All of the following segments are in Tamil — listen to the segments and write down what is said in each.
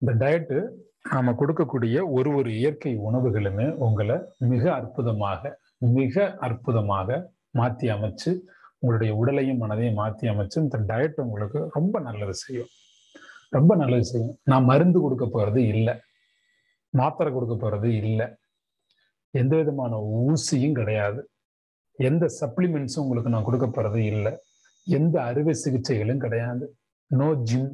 இந்த டயட்டு நாம கொடுக்கக்கூடிய ஒரு ஒரு இயற்கை உணவுகளுமே உங்களை மிக அற்புதமாக மிக அற்புதமாக மாற்றி அமைச்சு உங்களுடைய உடலையும் மனதையும் மாற்றி அமைச்சு இந்த டயட் உங்களுக்கு ரொம்ப நல்லது செய்யும் ரொம்ப நல்லது செய்யும் நான் மருந்து கொடுக்க போறது இல்லை மாத்திரை கொடுக்க போறது இல்லை எந்த விதமான ஊசியும் கிடையாது எந்த சப்ளிமெண்ட்ஸும் உங்களுக்கு நான் கொடுக்க போறது இல்லை எந்த அறுவை சிகிச்சைகளும் கிடையாது நோ ஜிம்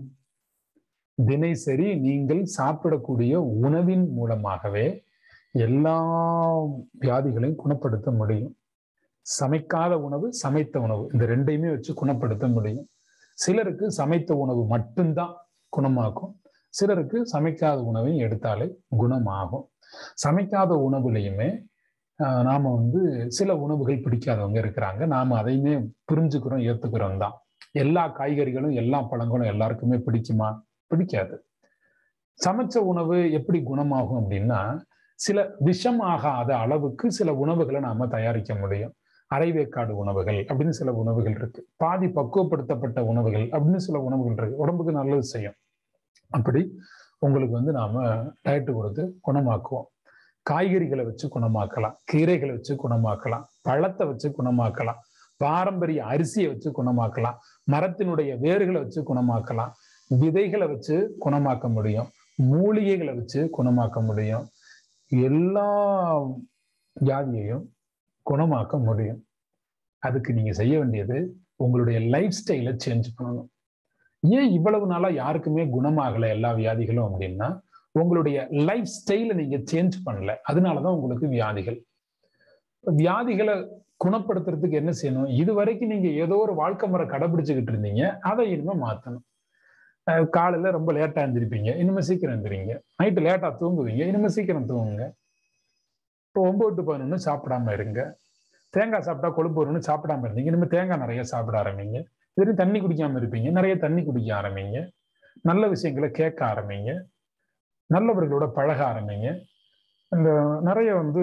தினசரி நீங்கள் சாப்பிடக்கூடிய உணவின் மூலமாகவே எல்லா வியாதிகளையும் குணப்படுத்த முடியும் சமைக்காத உணவு சமைத்த உணவு இந்த ரெண்டையுமே வச்சு குணப்படுத்த முடியும் சிலருக்கு சமைத்த உணவு மட்டும்தான் குணமாக்கும் சிலருக்கு சமைக்காத உணவையும் எடுத்தாலே குணமாகும் சமைக்காத உணவுலையுமே நாம வந்து சில உணவுகள் பிடிக்காதவங்க இருக்கிறாங்க நாம அதையுமே புரிஞ்சுக்கிறோம் ஏத்துக்கிறோம் தான் எல்லா காய்கறிகளும் எல்லா பழங்களும் எல்லாருக்குமே பிடிக்குமா பிடிக்காது சமைச்ச உணவு எப்படி குணமாகும் அப்படின்னா சில விஷம் ஆகாத அளவுக்கு சில உணவுகளை நாம தயாரிக்க முடியும் அரைவேக்காடு உணவுகள் அப்படின்னு சில உணவுகள் இருக்கு பாதி பக்குவப்படுத்தப்பட்ட உணவுகள் அப்படின்னு சில உணவுகள் இருக்கு உடம்புக்கு நல்லது செய்யும் அப்படி உங்களுக்கு வந்து நாம டயட்டு கொடுத்து குணமாக்குவோம் காய்கறிகளை வச்சு குணமாக்கலாம் கீரைகளை வச்சு குணமாக்கலாம் பழத்தை வச்சு குணமாக்கலாம் பாரம்பரிய அரிசியை வச்சு குணமாக்கலாம் மரத்தினுடைய வேர்களை வச்சு குணமாக்கலாம் விதைகளை வச்சு குணமாக்க முடியும் மூலிகைகளை வச்சு குணமாக்க முடியும் எல்லா வியாதியையும் குணமாக்க முடியும் அதுக்கு நீங்க செய்ய வேண்டியது உங்களுடைய லைஃப் ஸ்டைலை சேஞ்ச் பண்ணணும் ஏன் இவ்வளவு நாளா யாருக்குமே குணமாகல எல்லா வியாதிகளும் அப்படின்னா உங்களுடைய லைஃப் ஸ்டைலை நீங்க சேஞ்ச் பண்ணல அதனாலதான் உங்களுக்கு வியாதிகள் வியாதிகளை குணப்படுத்துறதுக்கு என்ன செய்யணும் இது வரைக்கும் நீங்க ஏதோ ஒரு வாழ்க்கை முறை கடைபிடிச்சுக்கிட்டு இருந்தீங்க அதை இனிமே மாத்தணும் காலையில ரொம்ப லேட்டா எழுந்திருப்பீங்க இனிமே சீக்கிரம் எழுந்திரிங்க நைட்டு லேட்டா தூங்குவீங்க இனிமே சீக்கிரம் தூங்குங்க இப்போ ஒன்பது டு பதினொன்று சாப்பிடாம இருங்க தேங்காய் சாப்பிட்டா கொழுப்பு வரும்னு சாப்பிடாம இருந்தீங்க இனிமேல் தேங்காய் நிறைய சாப்பிட ஆரம்பிங்க இதுவரையும் தண்ணி குடிக்காம இருப்பீங்க நிறைய தண்ணி குடிக்க ஆரம்பிங்க நல்ல விஷயங்களை கேட்க ஆரம்பிங்க நல்லவர்களோட பழக ஆரம்பிங்க இந்த நிறைய வந்து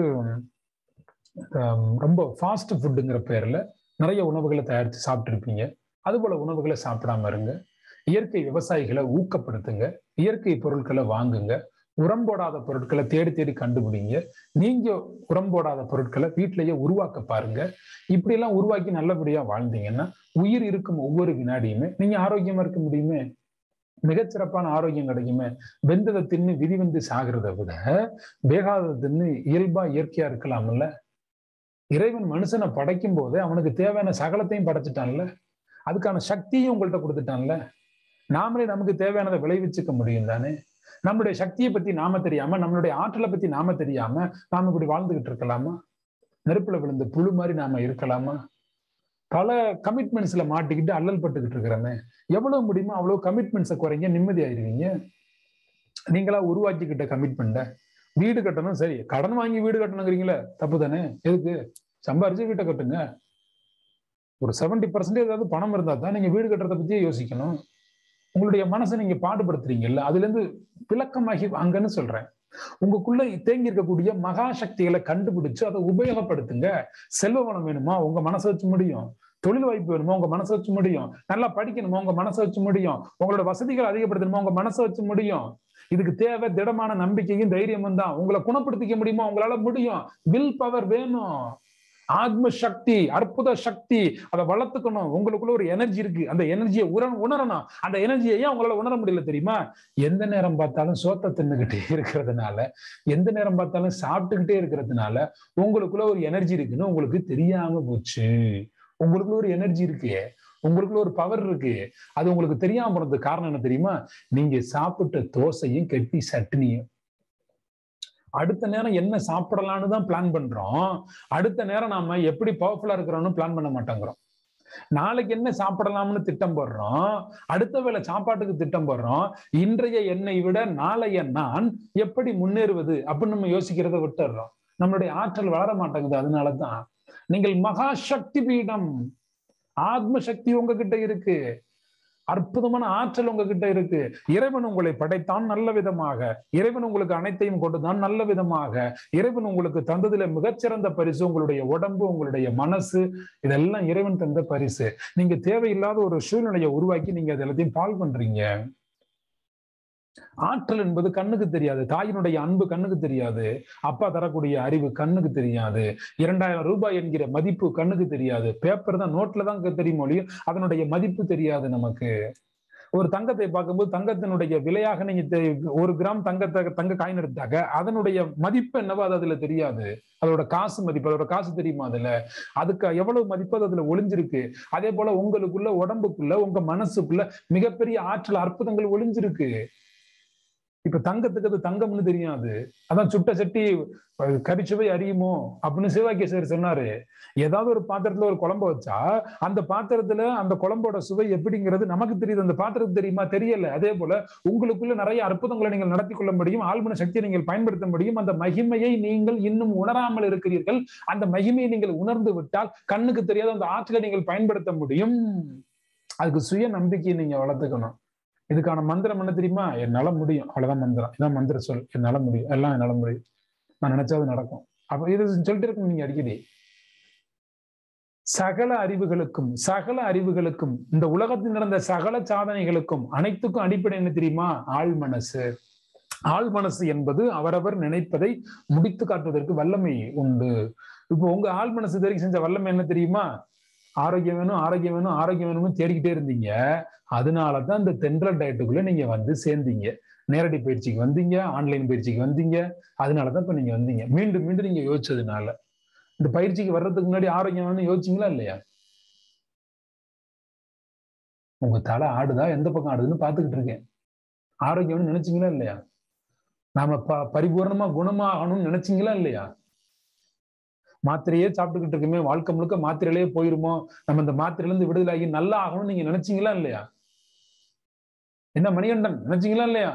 ரொம்ப ஃபாஸ்ட் ஃபுட்டுங்கிற பேர்ல நிறைய உணவுகளை தயாரித்து சாப்பிட்டுருப்பீங்க அது போல உணவுகளை சாப்பிடாம இருங்க இயற்கை விவசாயிகளை ஊக்கப்படுத்துங்க இயற்கை பொருட்களை வாங்குங்க உரம் போடாத பொருட்களை தேடி தேடி கண்டுபிடிங்க நீங்க உரம் போடாத பொருட்களை வீட்டிலேயே உருவாக்க பாருங்க இப்படி எல்லாம் உருவாக்கி நல்லபடியா வாழ்ந்தீங்கன்னா உயிர் இருக்கும் ஒவ்வொரு வினாடியுமே நீங்க ஆரோக்கியமா இருக்க முடியுமே மிகச்சிறப்பான ஆரோக்கியம் கிடைக்குமே வெந்ததை தின்னு விதி வந்து சாகிறத விட வேகாததை தின்னு இயல்பா இயற்கையா இருக்கலாம்ல இறைவன் மனுஷனை படைக்கும் போதே அவனுக்கு தேவையான சகலத்தையும் படைச்சிட்டான்ல அதுக்கான சக்தியும் உங்கள்கிட்ட கொடுத்துட்டான்ல நாமளே நமக்கு தேவையானதை விளைவிச்சுக்க முடியும் தானே நம்மளுடைய சக்தியை பத்தி நாம தெரியாம நம்மளுடைய ஆற்றலை பத்தி நாம தெரியாம நாம இப்படி வாழ்ந்துகிட்டு இருக்கலாமா நெருப்புல விழுந்த புழு மாதிரி நாம இருக்கலாமா பல கமிட்மெண்ட்ஸ்ல மாட்டிக்கிட்டு அல்லல் பட்டுக்கிட்டு இருக்கிறோமே எவ்வளவு முடியுமோ அவ்வளவு கமிட்மெண்ட்ஸை குறைங்க நிம்மதி ஆயிருவீங்க நீங்களா உருவாக்கிக்கிட்ட கமிட்மெண்ட வீடு கட்டணும் சரி கடன் வாங்கி வீடு கட்டணுங்கிறீங்களே தப்பு தானே எதுக்கு சம்பாரிச்சு வீட்டை கட்டுங்க ஒரு செவன்டி பர்சன்டேஜ் ஏதாவது பணம் இருந்தா தான் நீங்க வீடு கட்டுறதை பத்தியே யோசிக்கணும் உங்களுடைய மனசை நீங்க பாடுபடுத்துறீங்கல்ல அதுல இருந்து விளக்கமாகி அங்கன்னு சொல்றேன் உங்களுக்குள்ள தேங்கி இருக்கக்கூடிய மகா சக்திகளை கண்டுபிடிச்சு அதை உபயோகப்படுத்துங்க செல்வ வளம் வேணுமா உங்க மனசை வச்சு முடியும் தொழில் வாய்ப்பு வேணுமா உங்க மனசை வச்சு முடியும் நல்லா படிக்கணுமா உங்க மனசை வச்சு முடியும் உங்களோட வசதிகள் அதிகப்படுத்தணுமா உங்க மனசை வச்சு முடியும் இதுக்கு தேவை திடமான நம்பிக்கையும் தைரியமும் தான் உங்களை குணப்படுத்திக்க முடியுமா உங்களால முடியும் வில் பவர் வேணும் ஆத்ம சக்தி அற்புத சக்தி அதை வளர்த்துக்கணும் உங்களுக்குள்ள ஒரு எனர்ஜி இருக்கு அந்த எனர்ஜியை உர உணரணும் அந்த எனர்ஜியை ஏன் உங்களால உணர முடியல தெரியுமா எந்த நேரம் பார்த்தாலும் சோத்த தின்னுகிட்டே இருக்கிறதுனால எந்த நேரம் பார்த்தாலும் சாப்பிட்டுக்கிட்டே இருக்கிறதுனால உங்களுக்குள்ள ஒரு எனர்ஜி இருக்குன்னு உங்களுக்கு தெரியாம போச்சு உங்களுக்குள்ள ஒரு எனர்ஜி இருக்கு உங்களுக்குள்ள ஒரு பவர் இருக்கு அது உங்களுக்கு தெரியாம போனதுக்கு காரணம் என்ன தெரியுமா நீங்க சாப்பிட்ட தோசையும் கெட்டி சட்னியும் அடுத்த நேரம் என்ன சாப்பிடலான்னு தான் பிளான் பண்றோம் அடுத்த நேரம் நாம எப்படி பவர்ஃபுல்லா இருக்கிறோம்னு பிளான் பண்ண மாட்டேங்கிறோம் நாளைக்கு என்ன சாப்பிடலாம்னு திட்டம் போடுறோம் அடுத்த வேளை சாப்பாட்டுக்கு திட்டம் போடுறோம் இன்றைய என்னை விட நாளைய நான் எப்படி முன்னேறுவது அப்படின்னு நம்ம யோசிக்கிறத விட்டுடுறோம் நம்மளுடைய ஆற்றல் வளர மாட்டேங்குது அதனாலதான் நீங்கள் மகா சக்தி பீடம் ஆத்ம சக்தி உங்ககிட்ட இருக்கு அற்புதமான ஆற்றல் உங்ககிட்ட இருக்கு இறைவன் உங்களை படைத்தான் நல்ல விதமாக இறைவன் உங்களுக்கு அனைத்தையும் கொண்டுதான் நல்ல விதமாக இறைவன் உங்களுக்கு தந்ததுல மிகச்சிறந்த பரிசு உங்களுடைய உடம்பு உங்களுடைய மனசு இதெல்லாம் இறைவன் தந்த பரிசு நீங்க தேவையில்லாத ஒரு சூழ்நிலையை உருவாக்கி நீங்க அது எல்லாத்தையும் பால் பண்றீங்க ஆற்றல் என்பது கண்ணுக்கு தெரியாது தாயினுடைய அன்பு கண்ணுக்கு தெரியாது அப்பா தரக்கூடிய அறிவு கண்ணுக்கு தெரியாது இரண்டாயிரம் ரூபாய் என்கிற மதிப்பு கண்ணுக்கு தெரியாது பேப்பர் தான் நோட்ல தான் தெரியும் ஒழியும் அதனுடைய மதிப்பு தெரியாது நமக்கு ஒரு தங்கத்தை பார்க்கும்போது தங்கத்தினுடைய விலையாக நீங்க ஒரு கிராம் தங்கத்தை தங்க காயின் எடுத்தாக்க அதனுடைய மதிப்பு என்னவோ அது அதுல தெரியாது அதோட காசு மதிப்பு அதோட காசு தெரியுமா அதுல அதுக்கு எவ்வளவு மதிப்பு அது அதுல ஒளிஞ்சிருக்கு அதே போல உங்களுக்குள்ள உடம்புக்குள்ள உங்க மனசுக்குள்ள மிகப்பெரிய ஆற்றல் அற்புதங்கள் ஒளிஞ்சிருக்கு இப்ப தங்கத்துக்கு அது தங்கம்னு தெரியாது அதான் சுட்ட சட்டி கரிச்சுவை அறியுமோ அப்படின்னு சிவகாக்கியசர் சொன்னாரு ஏதாவது ஒரு பாத்திரத்துல ஒரு குழம்ப வச்சா அந்த பாத்திரத்துல அந்த குழம்போட சுவை எப்படிங்கிறது நமக்கு தெரியுது அந்த பாத்திரத்துக்கு தெரியுமா தெரியல அதே போல உங்களுக்குள்ள நிறைய அற்புதங்களை நீங்கள் நடத்தி கொள்ள முடியும் ஆழ்மன சக்தியை நீங்கள் பயன்படுத்த முடியும் அந்த மகிமையை நீங்கள் இன்னும் உணராமல் இருக்கிறீர்கள் அந்த மகிமையை நீங்கள் உணர்ந்து விட்டால் கண்ணுக்கு தெரியாத அந்த ஆற்றலை நீங்கள் பயன்படுத்த முடியும் அதுக்கு சுய நம்பிக்கையை நீங்க வளர்த்துக்கணும் இதுக்கான மந்திரம் என்ன தெரியுமா என்னால முடியும் அவ்வளவுதான் மந்திரம் இதான் மந்திர சொல் என்னால முடியும் எல்லாம் என்னால முடியும் நான் நினைச்சா அது நடக்கும் அப்ப இது சொல்லிட்டு இருக்கணும் நீங்க அடிக்கடி சகல அறிவுகளுக்கும் சகல அறிவுகளுக்கும் இந்த உலகத்தில் நடந்த சகல சாதனைகளுக்கும் அனைத்துக்கும் அடிப்படை என்ன தெரியுமா ஆள் மனசு ஆள் மனசு என்பது அவரவர் நினைப்பதை முடித்து காட்டுவதற்கு வல்லமை உண்டு இப்போ உங்க ஆள் மனசு தெரிவிக்க செஞ்ச வல்லமை என்ன தெரியுமா ஆரோக்கியம் வேணும் ஆரோக்கியம் வேணும் ஆரோக்கியம் வேணும்னு தேடிக்கிட்டே இருந்தீங்க அதனாலதான் இந்த தென்றல் டயட்டுக்குள்ள நீங்க வந்து சேர்ந்தீங்க நேரடி பயிற்சிக்கு வந்தீங்க ஆன்லைன் பயிற்சிக்கு வந்தீங்க அதனாலதான் இப்ப நீங்க வந்தீங்க மீண்டும் மீண்டும் நீங்க யோசிச்சதுனால இந்த பயிற்சிக்கு வர்றதுக்கு முன்னாடி ஆரோக்கியம் வேணும் யோசிச்சிங்களா இல்லையா உங்க தலை ஆடுதா எந்த பக்கம் ஆடுதுன்னு பாத்துக்கிட்டு இருக்கேன் ஆரோக்கியம்னு நினைச்சீங்களா இல்லையா நாம ப பரிபூர்ணமா குணமாகணும்னு நினைச்சீங்களா இல்லையா மாத்திரையே சாப்பிட்டுக்கிட்டு இருக்குமே வாழ்க்கை முழுக்க மாத்திரையிலேயே போயிருமோ நம்ம இந்த மாத்திரையில இருந்து விடுதலாகி நல்லா ஆகணும்னு நீங்க நினைச்சீங்களா இல்லையா என்ன மணிகண்டன் நினைச்சீங்களா இல்லையா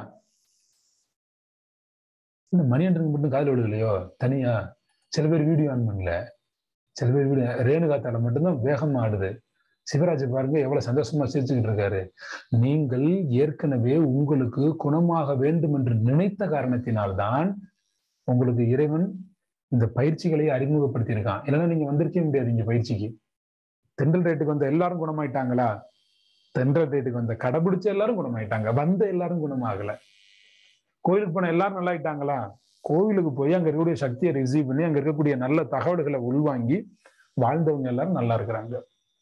இந்த மணிகண்டன் மட்டும் காதல் விடுதலையோ தனியா சில பேர் வீடியோ ஆன் பண்ணல சில பேர் வீடியோ ரேணுகா தலை மட்டும்தான் வேகமா ஆடுது சிவராஜ் பாருங்க எவ்வளவு சந்தோஷமா சிரிச்சுக்கிட்டு இருக்காரு நீங்கள் ஏற்கனவே உங்களுக்கு குணமாக வேண்டும் என்று நினைத்த காரணத்தினால்தான் உங்களுக்கு இறைவன் இந்த பயிற்சிகளை அறிமுகப்படுத்தி இருக்கான் இல்லைன்னா நீங்க வந்திருக்கவே முடியாது இங்க பயிற்சிக்கு தென்றல் ரேட்டுக்கு வந்த எல்லாரும் குணமாயிட்டாங்களா தென்றல் ரேட்டுக்கு வந்த கடைபிடிச்ச எல்லாரும் குணமாயிட்டாங்க வந்த எல்லாரும் குணமாகல கோயிலுக்கு போன எல்லாரும் நல்லா ஆயிட்டாங்களா கோவிலுக்கு போய் அங்க இருக்கக்கூடிய சக்தியை ரிசீவ் பண்ணி அங்க இருக்கக்கூடிய நல்ல தகவல்களை உள்வாங்கி வாழ்ந்தவங்க எல்லாரும் நல்லா இருக்கிறாங்க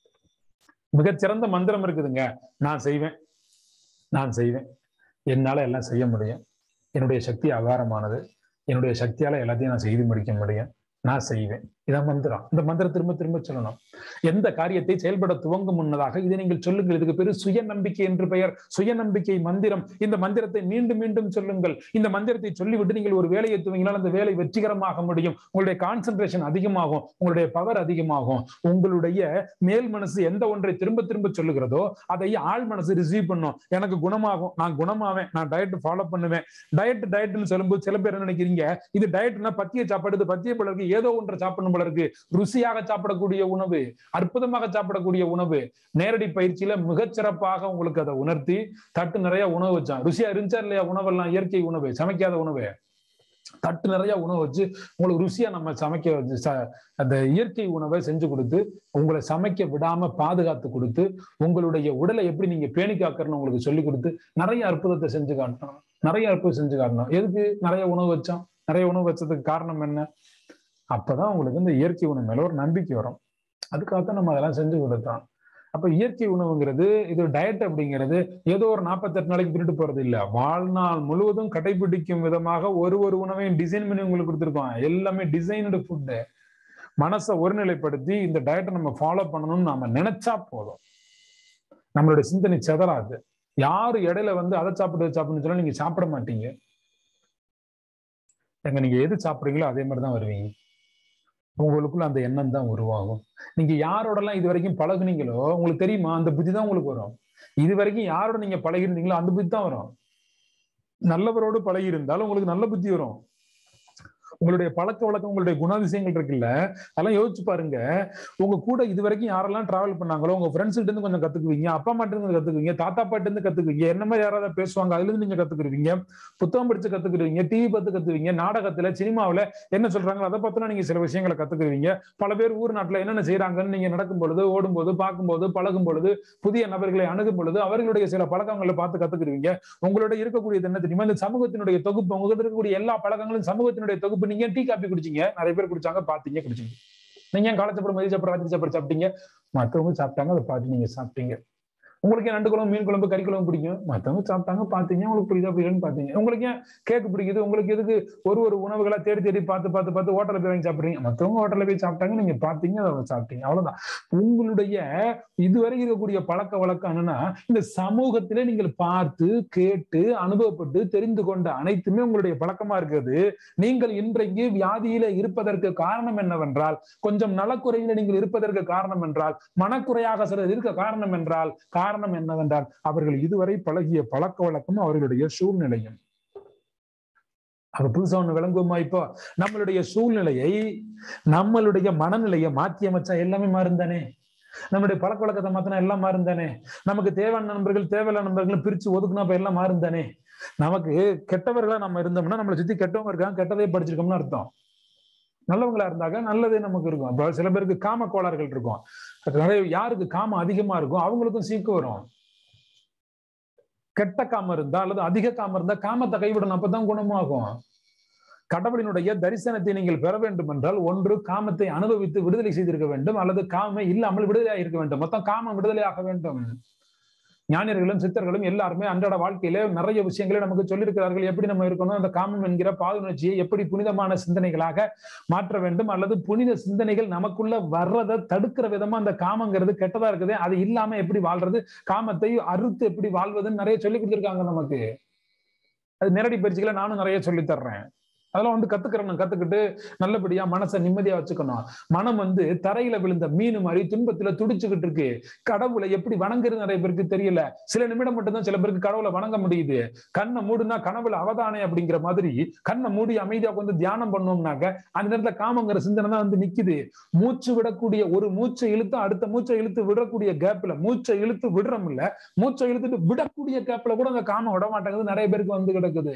மிகச்சிறந்த மந்திரம் இருக்குதுங்க நான் செய்வேன் நான் செய்வேன் என்னால எல்லாம் செய்ய முடியும் என்னுடைய சக்தி அகாரமானது என்னுடைய சக்தியால எல்லாத்தையும் நான் செய்து முடிக்க முடியும் நான் செய்வேன் இதான் மந்திரம் இந்த மந்திரம் திரும்ப திரும்ப சொல்லணும் எந்த காரியத்தை செயல்பட துவங்கும் முன்னதாக இதை நீங்கள் சொல்லுங்கள் இதுக்கு பேரு சுய நம்பிக்கை என்று பெயர் சுய நம்பிக்கை மந்திரம் இந்த மந்திரத்தை மீண்டும் மீண்டும் சொல்லுங்கள் இந்த மந்திரத்தை சொல்லிவிட்டு நீங்கள் ஒரு வேலையை துவங்கினால் அந்த வேலை வெற்றிகரமாக முடியும் உங்களுடைய கான்சென்ட்ரேஷன் அதிகமாகும் உங்களுடைய பவர் அதிகமாகும் உங்களுடைய மேல் மனசு எந்த ஒன்றை திரும்ப திரும்ப சொல்லுகிறதோ அதை ஆள் மனசு ரிசீவ் பண்ணும் எனக்கு குணமாகும் நான் குணமாவேன் நான் டயட் ஃபாலோ பண்ணுவேன் டயட் டயட்னு சொல்லும்போது சில பேர் என்ன நினைக்கிறீங்க இது டயட்னா பத்திய சாப்பாடு இது பத்திய போல இருக்கு ஏதோ ஒன்றை சாப்பிடணும் போல இருக்கு ருசியாக சாப்பிடக்கூடிய உணவு அற்புதமாக சாப்பிடக்கூடிய உணவு நேரடி பயிற்சியில மிகச்சிறப்பாக உங்களுக்கு அதை உணர்த்தி தட்டு நிறைய உணவு வச்சான் ருசியா இருந்துச்சா இல்லையா உணவெல்லாம் இயற்கை உணவு சமைக்காத உணவு தட்டு நிறைய உணவு வச்சு உங்களுக்கு ருசியா நம்ம சமைக்க வச்சு அந்த இயற்கை உணவை செஞ்சு கொடுத்து உங்களை சமைக்க விடாம பாதுகாத்து கொடுத்து உங்களுடைய உடலை எப்படி நீங்க பேணி காக்கறன்னு உங்களுக்கு சொல்லி கொடுத்து நிறைய அற்புதத்தை செஞ்சு காட்டணும் நிறைய அற்புதம் செஞ்சு காட்டணும் எதுக்கு நிறைய உணவு வச்சோம் நிறைய உணவு வச்சதுக்கு காரணம் என்ன அப்பதான் உங்களுக்கு இந்த இயற்கை உணவு மேல ஒரு நம்பிக்கை வரும் அதுக்காகத்தான் நம்ம அதெல்லாம் செஞ்சு கொடுத்தோம் அப்ப இயற்கை உணவுங்கிறது இது டயட் அப்படிங்கிறது ஏதோ ஒரு நாற்பத்தெட்டு நாளைக்கு திருட்டு போறது இல்ல வாழ்நாள் முழுவதும் கடைபிடிக்கும் விதமாக ஒரு ஒரு உணவையும் டிசைன் பண்ணி உங்களுக்கு கொடுத்துருக்கோம் எல்லாமே டிசைன்டு ஃபுட்டு மனசை ஒருநிலைப்படுத்தி இந்த டயட்டை நம்ம ஃபாலோ பண்ணணும்னு நாம நினைச்சா போதும் நம்மளுடைய சிந்தனை செதறாது யாரு இடையில வந்து அதை சாப்பிட்டு சாப்பிடுன்னு சொன்னா நீங்க சாப்பிட மாட்டீங்க எங்க நீங்க எது சாப்பிடுறீங்களோ அதே மாதிரி தான் வருவீங்க உங்களுக்குள்ள அந்த எண்ணம் தான் உருவாகும் நீங்க யாரோடலாம் இது வரைக்கும் பழகுனீங்களோ உங்களுக்கு தெரியுமா அந்த புத்தி தான் உங்களுக்கு வரும் இது வரைக்கும் யாரோட நீங்க பழகிருந்தீங்களோ அந்த புத்தி தான் வரும் நல்லவரோடு பழகி இருந்தாலும் உங்களுக்கு நல்ல புத்தி வரும் உங்களுடைய பழக்க வழக்கம் உங்களுடைய குணாதிசயங்கள் இருக்குல்ல அதெல்லாம் யோசிச்சு பாருங்க உங்க கூட இது வரைக்கும் யாரெல்லாம் டிராவல் பண்ணாங்களோ உங்க ஃப்ரெண்ட்ஸ் கிட்ட இருந்து கொஞ்சம் கத்துக்குவீங்க அப்பா அம்மா இருந்து கத்துக்குவீங்க தாத்தா பாட்டு இருந்து கத்துக்குவீங்க என்ன மாதிரி யாராவது பேசுவாங்க அதுல இருந்து நீங்க கத்துக்குருவீங்க புத்தகம் படிச்சு கத்துக்குருவீங்க டிவி பார்த்து கத்துக்குவீங்க நாடகத்துல சினிமாவில என்ன சொல்றாங்களோ அதை பத்தினா நீங்க சில விஷயங்களை கத்துக்குருவீங்க பல பேர் ஊர் நாட்டுல என்னென்ன செய்யறாங்கன்னு நீங்க நடக்கும் பொழுது ஓடும் போது பார்க்கும்போது பழகும் பொழுது புதிய நபர்களை அணுகும் பொழுது அவர்களுடைய சில பழக்கங்களை பார்த்து கத்துக்குருவீங்க உங்களோட இருக்கக்கூடியது என்ன தெரியுமா இந்த சமூகத்தினுடைய தொகுப்பு உங்ககிட்ட இருக்கக்கூடிய எல்லா பழக்கங்களும் சமூகத்தினுடைய தொகுப்பு நீங்க டீ காப்பி குடிச்சீங்க நிறைய பேர் குடிச்சாங்க பாத்தீங்க குடிச்சீங்க நீங்க ஏன் காலச்சப்படம் மதிய சாப்பிட ராத்திரி சாப்பிட சாப்பிட்டீங்க மற்றவங்க சாப்பிட்டாங்க அதை பார்த்து நீங்க சாப்பிட்டீங்க உங்களுக்கு ஏன் நண்டு குழம்பு மீன் குழம்பு கறி குழம்பு பிடிக்கும் மற்றவங்க சாப்பிட்டாங்க பார்த்தீங்க உங்களுக்கு பிடிச்சா பிடிக்கலன்னு பார்த்தீங்க உங்களுக்கு ஏன் கேக்கு பிடிக்குது உங்களுக்கு எதுக்கு ஒரு ஒரு உணவுகளை தேடி தேடி பார்த்து பார்த்து பார்த்து ஹோட்டலில் போய் வாங்கி சாப்பிட்றீங்க மற்றவங்க ஹோட்டலில் போய் சாப்பிட்டாங்க நீங்க பார்த்தீங்க அதை சாப்பிட்டீங்க அவ்வளவுதான் உங்களுடைய இதுவரை இருக்கக்கூடிய பழக்க வழக்கம் என்னன்னா இந்த சமூகத்திலே நீங்கள் பார்த்து கேட்டு அனுபவப்பட்டு தெரிந்து கொண்ட அனைத்துமே உங்களுடைய பழக்கமா இருக்கிறது நீங்கள் இன்றைக்கு வியாதியில இருப்பதற்கு காரணம் என்னவென்றால் கொஞ்சம் நலக்குறையில நீங்கள் இருப்பதற்கு காரணம் என்றால் மனக்குறையாக சிலர் இருக்க காரணம் என்றால் காரணம் என்னவென்றால் அவர்கள் இதுவரை பழகிய பழக்க வழக்கமும் அவர்களுடைய சூழ்நிலையும் அது புதுசா ஒண்ணு விளங்குமா இப்போ நம்மளுடைய சூழ்நிலையை நம்மளுடைய மனநிலையை மாற்றி அமைச்சா எல்லாமே மாறுந்தானே நம்மளுடைய பழக்க வழக்கத்தை மாத்தினா எல்லாம் மாறுந்தானே நமக்கு தேவையான நண்பர்கள் தேவையில்லாத நண்பர்கள் பிரிச்சு ஒதுக்குனா இப்ப எல்லாம் மாறுந்தானே நமக்கு கெட்டவர்களா நம்ம இருந்தோம்னா நம்மளை சுத்தி கெட்டவங்க இருக்காங்க கெட்டதே படிச்சிருக்கோம்னு அர்த்தம் நல்லவங்களா இருந்தாக்க நல்லதே நமக்கு இருக்கும் அப்ப சில பேருக்கு காம கோளாறுகள் இருக்கும் நிறைய யாருக்கு காமம் அதிகமா இருக்கும் அவங்களுக்கும் சீக்கு வரும் கெட்ட காமம் இருந்தா அல்லது அதிக காமம் இருந்தா காமத்தை கைவிடணும் அப்பதான் குணமாகும் கடவுளினுடைய தரிசனத்தை நீங்கள் பெற வேண்டும் என்றால் ஒன்று காமத்தை அனுபவித்து விடுதலை செய்திருக்க வேண்டும் அல்லது காம இல்லாமல் விடுதலையாக இருக்க வேண்டும் மொத்தம் காமம் விடுதலையாக வேண்டும் ஞானியர்களும் சித்தர்களும் எல்லாருமே அன்றாட வாழ்க்கையில நிறைய விஷயங்களை நமக்கு சொல்லியிருக்கிறார்கள் எப்படி நம்ம இருக்கணும் அந்த காமம் என்கிற பாதுணர்ச்சியை எப்படி புனிதமான சிந்தனைகளாக மாற்ற வேண்டும் அல்லது புனித சிந்தனைகள் நமக்குள்ள வர்றதை தடுக்கிற விதமா அந்த காமங்கிறது கெட்டதா இருக்குது அது இல்லாம எப்படி வாழ்றது காமத்தை அறுத்து எப்படி வாழ்வதுன்னு நிறைய சொல்லி கொடுத்துருக்காங்க நமக்கு அது நேரடி பயிற்சிகளை நானும் நிறைய சொல்லி தர்றேன் அதெல்லாம் வந்து கத்துக்கிறணும் கத்துக்கிட்டு நல்லபடியா மனசை நிம்மதியா வச்சுக்கணும் மனம் வந்து தரையில விழுந்த மீன் மாதிரி துன்பத்துல துடிச்சுக்கிட்டு இருக்கு கடவுளை எப்படி வணங்குறது நிறைய பேருக்கு தெரியல சில நிமிடம் மட்டும்தான் சில பேருக்கு கடவுளை வணங்க முடியுது கண்ணை மூடுனா கனவுல அவதானே அப்படிங்கிற மாதிரி கண்ணை மூடி அமைதியா வந்து தியானம் பண்ணோம்னாக்க அந்த நேரத்துல காமங்கிற சிந்தனை தான் வந்து நிக்குது மூச்சு விடக்கூடிய ஒரு மூச்சை இழுத்து அடுத்த மூச்சை இழுத்து விடக்கூடிய கேப்ல மூச்சை இழுத்து விடுறோம் இல்ல மூச்சை இழுத்துட்டு விடக்கூடிய கேப்ல கூட அந்த காமம் விட மாட்டேங்குது நிறைய பேருக்கு வந்து கிடக்குது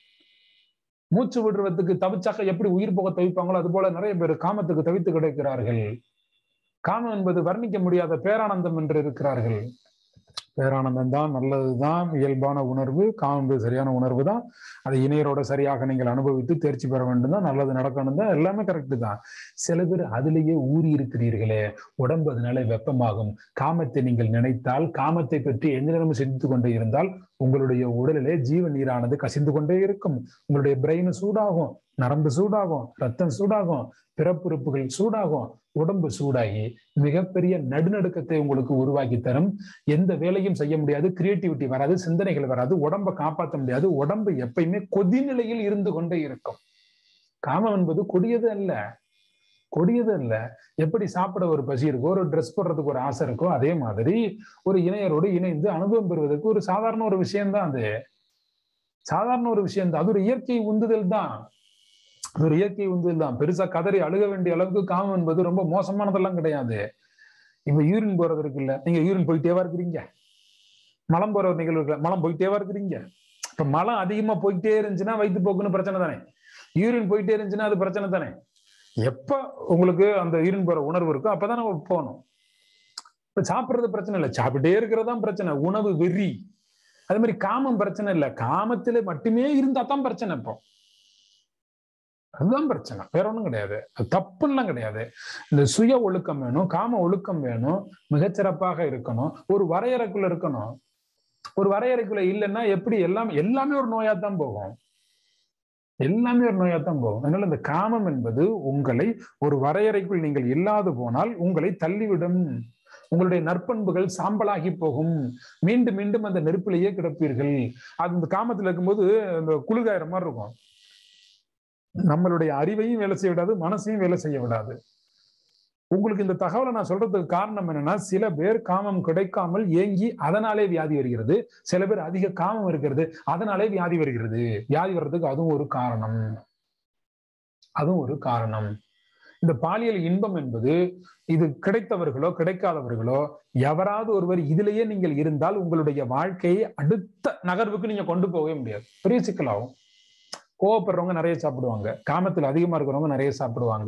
மூச்சு விடுறதுக்கு தவிச்சாக்க எப்படி உயிர் போக தவிப்பாங்களோ அது போல நிறைய பேர் காமத்துக்கு தவித்து கிடைக்கிறார்கள் காமம் என்பது வர்ணிக்க முடியாத பேரானந்தம் என்று இருக்கிறார்கள் பேரானந்தம் தான் நல்லதுதான் இயல்பான உணர்வு காமம் சரியான உணர்வு தான் அதை இணையரோட சரியாக நீங்கள் அனுபவித்து தேர்ச்சி பெற வேண்டும் தான் நல்லது நடக்கணும் தான் எல்லாமே கரெக்டு தான் சில பேர் அதிலேயே ஊறி இருக்கிறீர்களே உடம்பு அதனால வெப்பமாகும் காமத்தை நீங்கள் நினைத்தால் காமத்தை பற்றி எந்த நேரமும் சிந்தித்து கொண்டே இருந்தால் உங்களுடைய உடலிலே ஜீவ நீரானது கசிந்து கொண்டே இருக்கும் உங்களுடைய பிரெயின் சூடாகும் நரம்பு சூடாகும் ரத்தம் சூடாகும் பிறப்புறுப்புகள் சூடாகும் உடம்பு சூடாகி மிகப்பெரிய நடுநடுக்கத்தை உங்களுக்கு உருவாக்கி தரும் எந்த வேலையும் செய்ய முடியாது கிரியேட்டிவிட்டி வராது சிந்தனைகள் வராது உடம்பை காப்பாற்ற முடியாது உடம்பு எப்பயுமே கொதிநிலையில் இருந்து கொண்டே இருக்கும் காமம் என்பது கொடியது அல்ல கொடியது அல்ல எப்படி சாப்பிட ஒரு பசி இருக்கோ ஒரு ட்ரெஸ் போடுறதுக்கு ஒரு ஆசை இருக்கோ அதே மாதிரி ஒரு இணையரோடு இணைந்து அனுபவம் பெறுவதற்கு ஒரு சாதாரண ஒரு விஷயம்தான் அது சாதாரண ஒரு விஷயம் தான் அது ஒரு இயற்கை உந்துதல் தான் அது ஒரு இயற்கை உந்துதல் தான் பெருசா கதறி அழுக வேண்டிய அளவுக்கு காமம் என்பது ரொம்ப மோசமானதெல்லாம் கிடையாது இப்ப யூரின் போறது இருக்குல்ல நீங்க யூரின் போயிட்டேவா இருக்கிறீங்க மலம் போற ஒரு நிகழ்வு இருக்குல்ல மலம் போயிட்டேவா இருக்கிறீங்க இப்ப மலம் அதிகமா போயிட்டே இருந்துச்சுன்னா வயிற்று போக்குன்னு பிரச்சனை தானே யூரின் போயிட்டே இருந்துச்சுன்னா அது பிரச்சனை தானே எப்ப உங்களுக்கு அந்த யூரின் போற உணர்வு இருக்கோ அப்பதான் நம்ம போகணும் இப்ப சாப்பிடுறது பிரச்சனை இல்லை சாப்பிட்டே இருக்கிறதா பிரச்சனை உணவு வெறி அது மாதிரி காமம் பிரச்சனை இல்லை காமத்துல மட்டுமே இருந்தா தான் பிரச்சனை இப்போ அதுதான் பிரச்சனை வேற ஒண்ணும் கிடையாது அது தப்புலாம் கிடையாது இந்த சுய ஒழுக்கம் வேணும் காம ஒழுக்கம் வேணும் மிகச்சிறப்பாக இருக்கணும் ஒரு வரையறைக்குள்ள இருக்கணும் ஒரு வரையறைக்குள்ள இல்லைன்னா எப்படி எல்லாம் எல்லாமே ஒரு நோயா தான் போகும் எல்லாமே ஒரு நோயா தான் போகும் அதனால இந்த காமம் என்பது உங்களை ஒரு வரையறைக்குள் நீங்கள் இல்லாது போனால் உங்களை தள்ளிவிடும் உங்களுடைய நற்பண்புகள் சாம்பலாகி போகும் மீண்டும் மீண்டும் அந்த நெருப்பிலேயே கிடப்பீர்கள் அது இந்த காமத்துல இருக்கும்போது அந்த குளிர்காயிற மாதிரி இருக்கும் நம்மளுடைய அறிவையும் வேலை செய்ய விடாது மனசையும் வேலை செய்ய விடாது உங்களுக்கு இந்த தகவலை நான் சொல்றதுக்கு காரணம் என்னன்னா சில பேர் காமம் கிடைக்காமல் ஏங்கி அதனாலே வியாதி வருகிறது சில பேர் அதிக காமம் இருக்கிறது அதனாலே வியாதி வருகிறது வியாதி வர்றதுக்கு அதுவும் ஒரு காரணம் அதுவும் ஒரு காரணம் இந்த பாலியல் இன்பம் என்பது இது கிடைத்தவர்களோ கிடைக்காதவர்களோ எவராவது ஒருவர் இதிலேயே நீங்கள் இருந்தால் உங்களுடைய வாழ்க்கையை அடுத்த நகர்வுக்கு நீங்க கொண்டு போகவே முடியாது பெரிய சிக்கலாகும் கோவப்படுறவங்க நிறைய சாப்பிடுவாங்க காமத்தில் அதிகமா இருக்கிறவங்க நிறைய சாப்பிடுவாங்க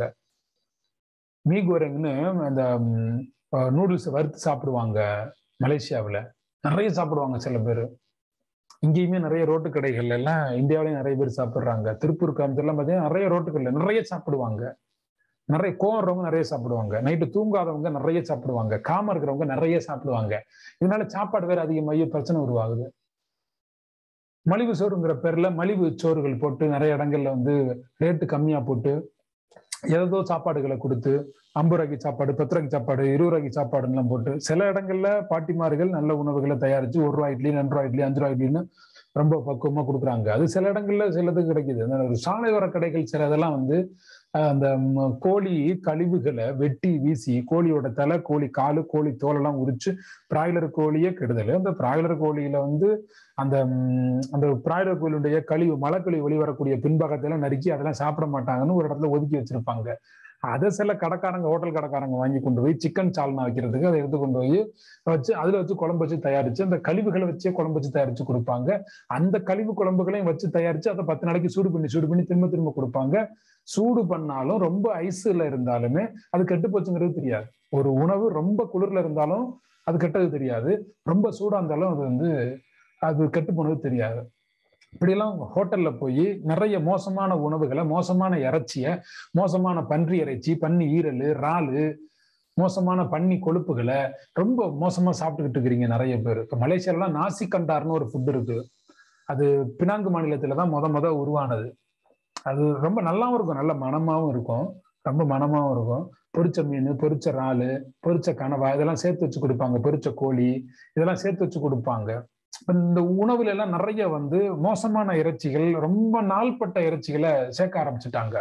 மீகோரங்னு அந்த நூடுல்ஸ் வறுத்து சாப்பிடுவாங்க மலேசியாவில் நிறைய சாப்பிடுவாங்க சில பேர் இங்கேயுமே நிறைய ரோட்டு கடைகள்ல எல்லாம் இந்தியாவிலேயும் நிறைய பேர் சாப்பிடுறாங்க திருப்பூர் காமத்துலாம் பார்த்தீங்கன்னா நிறைய ரோட்டுகள்ல நிறைய சாப்பிடுவாங்க நிறைய கோவறவங்க நிறைய சாப்பிடுவாங்க நைட்டு தூங்காதவங்க நிறைய சாப்பிடுவாங்க காம இருக்கிறவங்க நிறைய சாப்பிடுவாங்க இதனால சாப்பாடு வேற அதிகமாகி பிரச்சனை உருவாகுது மலிவு சோறுங்கிற பேர்ல மலிவு சோறுகள் போட்டு நிறைய இடங்கள்ல வந்து ரேட்டு கம்மியா போட்டு ஏதோ சாப்பாடுகளை கொடுத்து ஐம்பது ரூபாய்க்கு சாப்பாடு பத்து ரூபாய்க்கு சாப்பாடு இருபது ரூபாய்க்கு சாப்பாடுலாம் போட்டு சில இடங்கள்ல பாட்டிமார்கள் நல்ல உணவுகளை தயாரிச்சு ஒரு ரூபாய் இட்லி ரெண்டு ரூபாய் இட்லி அஞ்சு ரூபாய் இட்லின்னு ரொம்ப பக்குவமா கொடுக்குறாங்க அது சில இடங்கள்ல சிலது கிடைக்குது அந்த சாலையோர கடைகள் சில இதெல்லாம் வந்து அந்த கோழி கழிவுகளை வெட்டி வீசி கோழியோட தலை கோழி காலு கோழி தோலெல்லாம் உரிச்சு பிராய்லர் கோழியே கெடுதல் அந்த பிராய்லர் கோழியில வந்து அந்த அந்த பிராய்லர் கோழியுடைய கழிவு மலைக்கழிவு வெளிவரக்கூடிய பின்பக்கத்தெல்லாம் நறுக்கி அதெல்லாம் சாப்பிட மாட்டாங்கன்னு ஒரு இடத்துல ஒதுக்கி வச்சிருப்பாங்க அதை சில கடைக்காரங்க ஹோட்டல் கடைக்காரங்க வாங்கி கொண்டு போய் சிக்கன் சால்னா வைக்கிறதுக்கு அதை எடுத்து கொண்டு போய் வச்சு அதுல வச்சு குழம்பு வச்சு தயாரிச்சு அந்த கழிவுகளை வச்சே குழம்பு வச்சு தயாரிச்சு கொடுப்பாங்க அந்த கழிவு குழம்புகளையும் வச்சு தயாரிச்சு அதை பத்து நாளைக்கு சூடு பண்ணி சூடு பண்ணி திரும்ப திரும்ப கொடுப்பாங்க சூடு பண்ணாலும் ரொம்ப ஐஸ்ல இருந்தாலுமே அது கெட்டு போச்சுங்கிறது தெரியாது ஒரு உணவு ரொம்ப குளிர்ல இருந்தாலும் அது கெட்டது தெரியாது ரொம்ப சூடா இருந்தாலும் அது வந்து அது கெட்டு போனது தெரியாது இப்படியெல்லாம் ஹோட்டல்ல போய் நிறைய மோசமான உணவுகளை மோசமான இறைச்சிய மோசமான பன்றி இறைச்சி பன்னி ஈரல் இறாலு மோசமான பன்னி கொழுப்புகளை ரொம்ப மோசமா சாப்பிட்டுக்கிட்டு இருக்கிறீங்க நிறைய பேர் இப்போ மலேசியாலாம் நாசி கண்டார்னு ஒரு ஃபுட் இருக்கு அது பினாங்கு மாநிலத்துல தான் முத முத உருவானது அது ரொம்ப நல்லாவும் இருக்கும் நல்ல மனமாவும் இருக்கும் ரொம்ப மனமாவும் இருக்கும் பொரிச்ச மீன் பொரிச்ச இறாலு பொரிச்ச கனவா இதெல்லாம் சேர்த்து வச்சு கொடுப்பாங்க பொரிச்ச கோழி இதெல்லாம் சேர்த்து வச்சு கொடுப்பாங்க இந்த உணவுல எல்லாம் நிறைய வந்து மோசமான இறைச்சிகள் ரொம்ப நாள்பட்ட இறைச்சிகளை சேர்க்க ஆரம்பிச்சுட்டாங்க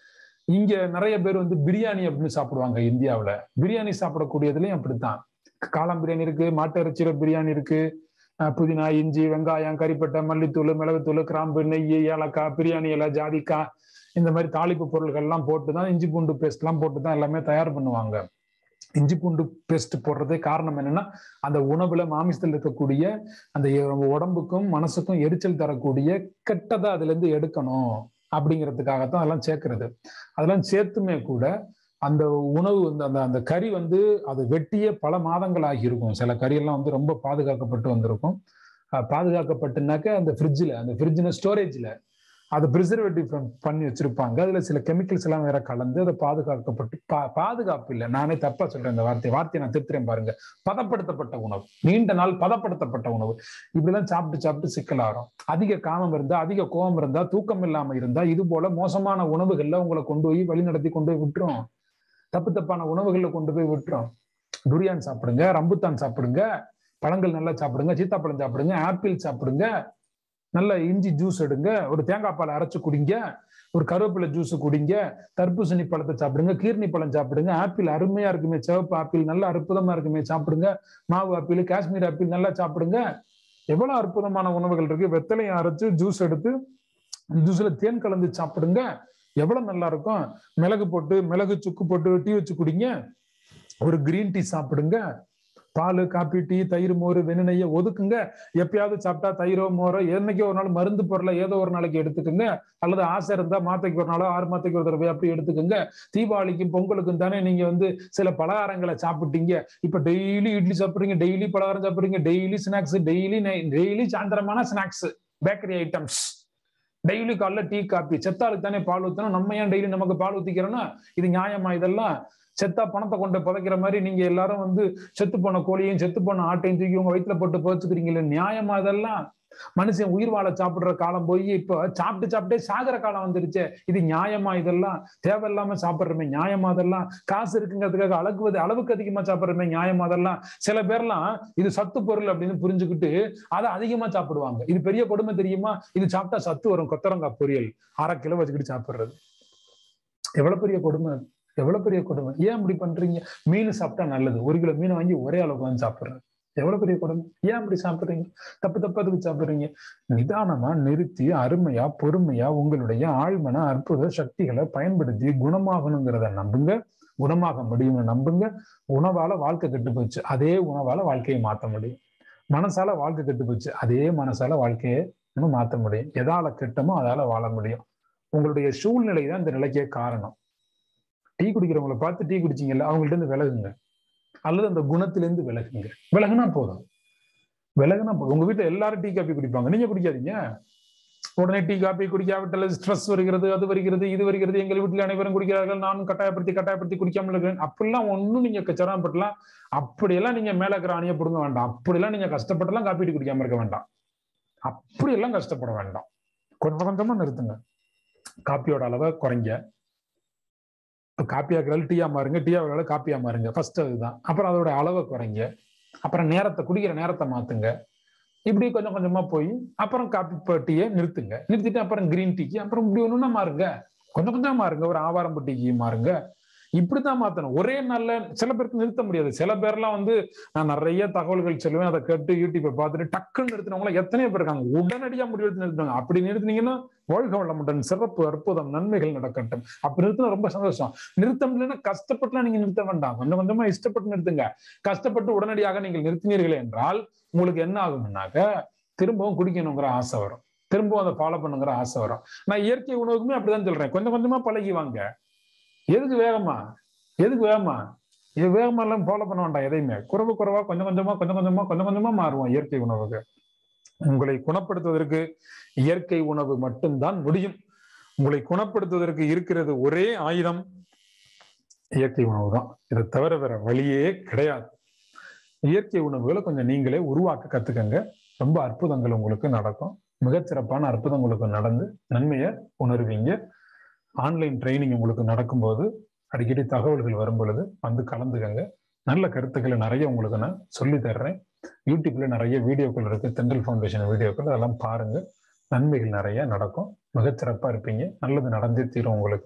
இங்க நிறைய பேர் வந்து பிரியாணி அப்படின்னு சாப்பிடுவாங்க இந்தியாவில் பிரியாணி சாப்பிடக்கூடியதுலயும் அப்படித்தான் காளான் பிரியாணி இருக்கு மாட்டு இறைச்சியில பிரியாணி இருக்கு புதினா இஞ்சி வெங்காயம் கறிப்பட்டை மல்லித்தூள் மிளகுத்தூள் கிராம்பு நெய் ஏலக்காய் பிரியாணி இலை ஜாதிக்காய் இந்த மாதிரி தாளிப்பு பொருள்கள் எல்லாம் போட்டு தான் இஞ்சி பூண்டு பேஸ்ட் எல்லாம் போட்டு தான் எல்லாமே தயார் பண்ணுவாங்க இஞ்சி பூண்டு பேஸ்ட் போடுறதே காரணம் என்னன்னா அந்த உணவுல மாமிசத்தில் இருக்கக்கூடிய அந்த உடம்புக்கும் மனசுக்கும் எரிச்சல் தரக்கூடிய கெட்டதை அதுல இருந்து எடுக்கணும் அப்படிங்கிறதுக்காகத்தான் அதெல்லாம் சேர்க்கறது அதெல்லாம் சேர்த்துமே கூட அந்த உணவு வந்து அந்த அந்த கறி வந்து அது வெட்டியே பல மாதங்கள் ஆகியிருக்கும் சில கறியெல்லாம் வந்து ரொம்ப பாதுகாக்கப்பட்டு வந்திருக்கும் பாதுகாக்கப்பட்டுனாக்க அந்த ஃப்ரிட்ஜில் அந்த ஃப்ரிட்ஜில் ஸ்டோரேஜில் அதை ப்ரிசர்வேட்டிவ் பண்ணி வச்சிருப்பாங்க அதுல சில கெமிக்கல்ஸ் எல்லாம் வேற கலந்து அதை பாதுகாக்கப்பட்டு பா பாதுகாப்பு இல்லை நானே தப்பா சொல்றேன் இந்த வார்த்தை வார்த்தையை நான் திருத்துறேன் பாருங்க பதப்படுத்தப்பட்ட உணவு நீண்ட நாள் பதப்படுத்தப்பட்ட உணவு இப்படிலாம் சாப்பிட்டு சாப்பிட்டு சிக்கலாகும் அதிக காமம் இருந்தா அதிக கோபம் இருந்தா தூக்கம் இல்லாம இருந்தா இது போல மோசமான உணவுகள்ல உங்களை கொண்டு போய் வழி நடத்தி கொண்டு போய் விட்டுரும் தப்பு தப்பான உணவுகள்ல கொண்டு போய் விட்டுரும் துரியான் சாப்பிடுங்க ரம்புத்தான் சாப்பிடுங்க பழங்கள் நல்லா சாப்பிடுங்க சீத்தாப்பழம் சாப்பிடுங்க ஆப்பிள் சாப்பிடுங்க நல்ல இஞ்சி ஜூஸ் எடுங்க ஒரு தேங்காய் பால் அரைச்சு குடிங்க ஒரு கருவேப்பிலை ஜூஸ் குடிங்க தர்பூசணி பழத்தை சாப்பிடுங்க கீர்னி பழம் சாப்பிடுங்க ஆப்பிள் அருமையா இருக்குமே சிவப்பு ஆப்பிள் நல்ல அற்புதமா இருக்குமே சாப்பிடுங்க மாவு ஆப்பிள் காஷ்மீர் ஆப்பிள் நல்லா சாப்பிடுங்க எவ்வளவு அற்புதமான உணவுகள் இருக்கு வெத்தலையை அரைச்சு ஜூஸ் எடுத்து ஜூஸ்ல தேன் கலந்து சாப்பிடுங்க எவ்வளவு நல்லா இருக்கும் மிளகு போட்டு மிளகு சுக்கு போட்டு டீ வச்சு குடிங்க ஒரு கிரீன் டீ சாப்பிடுங்க பால் காப்பி டீ தயிர் மோர் வெண்ணெய்யை ஒதுக்குங்க எப்பயாவது சாப்பிட்டா தயிரோ மோரோ என்னைக்கோ ஒரு நாள் மருந்து பொருளை ஏதோ ஒரு நாளைக்கு எடுத்துக்கோங்க அல்லது ஆசை இருந்தா மாத்தைக்கு ஒரு நாளோ ஆறு மாத்தைக்கு ஒரு தடவை அப்படி எடுத்துக்கோங்க தீபாவளிக்கும் பொங்கலுக்கும் தானே நீங்க வந்து சில பலகாரங்களை சாப்பிட்டீங்க இப்ப டெய்லி இட்லி சாப்பிடுறீங்க டெய்லி பலகாரம் சாப்பிடுறீங்க டெய்லி ஸ்நாக்ஸ் டெய்லி டெய்லி சாயந்தரமான ஸ்நாக்ஸ் பேக்கரி ஐட்டம்ஸ் டெய்லி காலைல டீ காப்பி செத்தாளுக்கு தானே பால் ஊத்தணும் நம்ம ஏன் டெய்லி நமக்கு பால் ஊத்திக்கிறோம்னா இது நியாயமா இதெல்லாம் செத்தா பணத்தை கொண்டு புதைக்கிற மாதிரி நீங்க எல்லாரும் வந்து செத்து போன கோழியும் செத்து போன ஆட்டையும் தூக்கி உங்க வயிற்றுல போட்டு புதைச்சுக்கிறீங்களே நியாயமா இதெல்லாம் மனுஷன் உயிர் வாழ சாப்பிடுற காலம் போய் இப்ப சாப்பிட்டு சாப்பிட்டே சாகிற காலம் வந்துருச்சு இது நியாயமா இதெல்லாம் தேவையில்லாம சாப்பிடுறமே நியாயமா அதெல்லாம் காசு இருக்குங்கிறதுக்காக அளவுக்கு அளவுக்கு அதிகமா சாப்பிடுறமே நியாயமா அதெல்லாம் சில பேர்லாம் இது சத்து பொருள் அப்படின்னு புரிஞ்சுக்கிட்டு அதை அதிகமா சாப்பிடுவாங்க இது பெரிய கொடுமை தெரியுமா இது சாப்பிட்டா சத்து வரும் கொத்தரங்காய் பொரியல் அரை கிலோ வச்சுக்கிட்டு சாப்பிடுறது எவ்வளவு பெரிய கொடுமை எவ்வளவு பெரிய கொடுமை ஏன் அப்படி பண்றீங்க மீன் சாப்பிட்டா நல்லது ஒரு கிலோ மீன் வாங்கி ஒரே அளவுக்கு வந்து சாப்பிடுறது எவ்வளவு பெரிய கொடுமை ஏன் அப்படி சாப்பிடுறீங்க தப்பு தப்பு அதுக்கு சாப்பிடுறீங்க நிதானமா நிறுத்தி அருமையா பொறுமையா உங்களுடைய ஆழ்மன அற்புத சக்திகளை பயன்படுத்தி குணமாகணுங்கிறத நம்புங்க குணமாக முடியும்னு நம்புங்க உணவால வாழ்க்கை கெட்டு போச்சு அதே உணவால வாழ்க்கையை மாற்ற முடியும் மனசால வாழ்க்கை கெட்டு போச்சு அதே மனசால வாழ்க்கையை நம்ம மாற்ற முடியும் எதால கெட்டமோ அதால வாழ முடியும் உங்களுடைய சூழ்நிலை தான் இந்த நிலைக்கே காரணம் டீ குடிக்கிறவங்களை பார்த்து டீ குடிச்சீங்கல்ல அவங்கள்ட்ட இருந்து விலகுங்க அல்லது அந்த குணத்திலிருந்து விலகுங்க விலகுனா போதும் விலகுனா போதும் உங்க வீட்டுல எல்லாரும் டீ காப்பி குடிப்பாங்க நீங்க குடிக்காதீங்க உடனே டீ காப்பி குடிக்காவிட்டால் ஸ்ட்ரெஸ் வருகிறது அது வருகிறது இது வருகிறது எங்கள் வீட்டில் அனைவரும் குடிக்கிறார்கள் நானும் கட்டாயப்படுத்தி கட்டாயப்படுத்தி குடிக்காமல் இருக்கிறேன் அப்படிலாம் ஒன்றும் நீங்க சிரமப்படலாம் அப்படியெல்லாம் நீங்க மேல இருக்கிற அணியை பிடுங்க வேண்டாம் அப்படியெல்லாம் நீங்க கஷ்டப்பட்டுலாம் காப்பி டீ குடிக்காம இருக்க வேண்டாம் அப்படியெல்லாம் கஷ்டப்பட வேண்டாம் கொஞ்சம் கொஞ்சமா நிறுத்துங்க காப்பியோட அளவை குறைங்க காப்பி ஆக்குறது டீயா மாறுங்க டீ ஆகுறது காப்பியா மாறுங்க ஃபர்ஸ்ட் அதுதான் அப்புறம் அதோட அளவை குறைங்க அப்புறம் நேரத்தை குடிக்கிற நேரத்தை மாத்துங்க இப்படி கொஞ்சம் கொஞ்சமா போய் அப்புறம் காப்பி டீயை நிறுத்துங்க நிறுத்திட்டு அப்புறம் கிரீன் டீக்கு அப்புறம் இப்படி ஒண்ணுன்னா மாறுங்க கொஞ்சம் கொஞ்சம் மாறுங்க ஒரு ஆவாரம்பு டீக்கு மாறுங்க இப்படித்தான் மாத்தணும் ஒரே நாள்ல சில பேருக்கு நிறுத்த முடியாது சில பேர்லாம் வந்து நான் நிறைய தகவல்கள் சொல்லுவேன் அதை கேட்டு யூடியூப்பை பார்த்துட்டு டக்குன்னு நிறுத்தினவங்கள எத்தனையோ பேர் இருக்காங்க உடனடியா முடிவெடுத்து நிறுத்துவாங்க அப்படி நிறுத்தினீங்கன்னா வாழ்க வளமுடன் சிறப்பு அற்புதம் நன்மைகள் நடக்கட்டும் அப்படி நிறுத்தினா ரொம்ப சந்தோஷம் நிறுத்த முடியலன்னா கஷ்டப்பட்டுலாம் நீங்க நிறுத்த வேண்டாம் கொஞ்சம் கொஞ்சமா இஷ்டப்பட்டு நிறுத்துங்க கஷ்டப்பட்டு உடனடியாக நீங்கள் நிறுத்தினீர்கள் என்றால் உங்களுக்கு என்ன ஆகும்னாக்க திரும்பவும் குடிக்கணுங்கிற ஆசை வரும் திரும்பவும் அதை ஃபாலோ பண்ணுங்கிற ஆசை வரும் நான் இயற்கை உணவுக்குமே அப்படிதான் சொல்றேன் கொஞ்சம் கொஞ்சமா பழகி வாங்க எதுக்கு வேகமா எதுக்கு வேகமா இது வேகமா எல்லாம் ஃபாலோ பண்ண வேண்டாம் எதையுமே குறைவு குறைவா கொஞ்சம் கொஞ்சமா கொஞ்சம் கொஞ்சமா கொஞ்சம் கொஞ்சமா மாறுவோம் இயற்கை உணவுக்கு உங்களை குணப்படுத்துவதற்கு இயற்கை உணவு மட்டும்தான் முடியும் உங்களை குணப்படுத்துவதற்கு இருக்கிறது ஒரே ஆயுதம் இயற்கை உணவு தான் இதை தவிர வேற வழியே கிடையாது இயற்கை உணவுகளை கொஞ்சம் நீங்களே உருவாக்க கத்துக்கங்க ரொம்ப அற்புதங்கள் உங்களுக்கு நடக்கும் மிகச்சிறப்பான அற்புதம் உங்களுக்கு நடந்து நன்மையை உணர்வீங்க ஆன்லைன் ட்ரைனிங் உங்களுக்கு நடக்கும்போது அடிக்கடி தகவல்கள் வரும் பொழுது வந்து கலந்துக்கங்க நல்ல கருத்துக்களை நிறைய உங்களுக்கு நான் சொல்லி தர்றேன் யூடியூப்ல நிறைய வீடியோக்கள் இருக்கு தென்றல் ஃபவுண்டேஷன் வீடியோக்கள் அதெல்லாம் பாருங்க நன்மைகள் நிறைய நடக்கும் மிகச்சிறப்பா இருப்பீங்க நல்லது நடந்தே தீரும் உங்களுக்கு